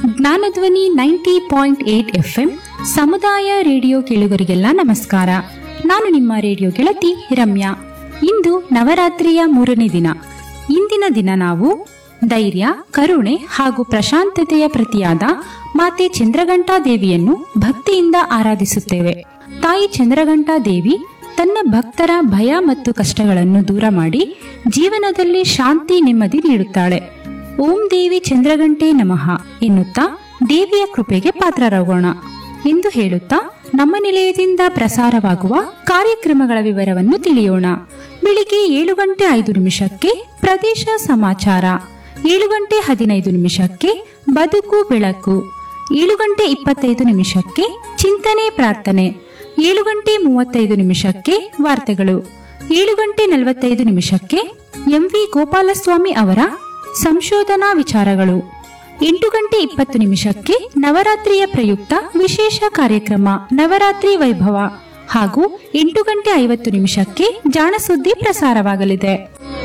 ಜ್ಞಾನಧ್ವನಿ ninety point eight FM ಸಮುದಾಯ radio ಕೇಳುಗರಿಗೆಲ್ಲ ನಮಸ್ಕಾರ ನಾನು ನಿಮ್ಮ ರೇಡಿಯೋ ಗೆಳತಿ ರಮ್ಯಾ ಇಂದು ನವರಾತ್ರಿಯ ಮೂರನೇ ದಿನ ಇಂದಿನ ದಿನ ನಾವು ಧೈರ್ಯ ಕರುಣೆ ಹಾಗೂ ಪ್ರಶಾಂತತೆಯ ಪ್ರತಿಯಾದ ಮಾತೆ ಚಂದ್ರಘಂಟಾ ದೇವಿಯನ್ನು ಭಕ್ತಿಯಿಂದ ಆರಾಧಿಸುತ್ತೇವೆ ತಾಯಿ ಚಂದ್ರಘಂಟಾ ದೇವಿ ತನ್ನ ಭಕ್ತರ ಭಯ ಮತ್ತು ಕಷ್ಟಗಳನ್ನು ದೂರ ಮಾಡಿ ಜೀವನದಲ್ಲಿ ಶಾಂತಿ ನೆಮ್ಮದಿ ನೀಡುತ್ತಾಳೆ ಓಂ ದೇವಿ ಚಂದ್ರಗಂಟೆ ನಮಃ ಎನ್ನುತ್ತಾ ದೇವಿಯ ಕೃಪೆಗೆ ಪಾತ್ರರಾಗೋಣ ಎಂದು ಹೇಳುತ್ತಾ ನಮ್ಮ ನಿಲಯದಿಂದ ಪ್ರಸಾರವಾಗುವ ಕಾರ್ಯಕ್ರಮಗಳ ವಿವರವನ್ನು ತಿಳಿಯೋಣ ಬೆಳಿಗ್ಗೆ ಏಳು ಗಂಟೆ ಐದು ನಿಮಿಷಕ್ಕೆ ಪ್ರದೇಶ ಸಮಾಚಾರ ಏಳು ಗಂಟೆ ಹದಿನೈದು ನಿಮಿಷಕ್ಕೆ ಬದುಕು ಬೆಳಕು ಏಳು ಗಂಟೆ ಇಪ್ಪತ್ತೈದು ನಿಮಿಷಕ್ಕೆ ಚಿಂತನೆ ಪ್ರಾರ್ಥನೆ ಏಳು ಗಂಟೆ ಮೂವತ್ತೈದು ನಿಮಿಷಕ್ಕೆ ವಾರ್ತೆಗಳು ಏಳು ಗಂಟೆ ನಲವತ್ತೈದು ನಿಮಿಷಕ್ಕೆ ಎಂವಿ ಗೋಪಾಲಸ್ವಾಮಿ ಅವರ ಸಂಶೋಧನಾ ವಿಚಾರಗಳು ಎಂಟು ಗಂಟೆ ಇಪ್ಪತ್ತು ನಿಮಿಷಕ್ಕೆ ನವರಾತ್ರಿಯ ಪ್ರಯುಕ್ತ ವಿಶೇಷ ಕಾರ್ಯಕ್ರಮ ನವರಾತ್ರಿ ವೈಭವ ಹಾಗೂ ಎಂಟು ಗಂಟೆ ಐವತ್ತು ನಿಮಿಷಕ್ಕೆ ಜಾಣಸುದ್ದಿ ಪ್ರಸಾರವಾಗಲಿದೆ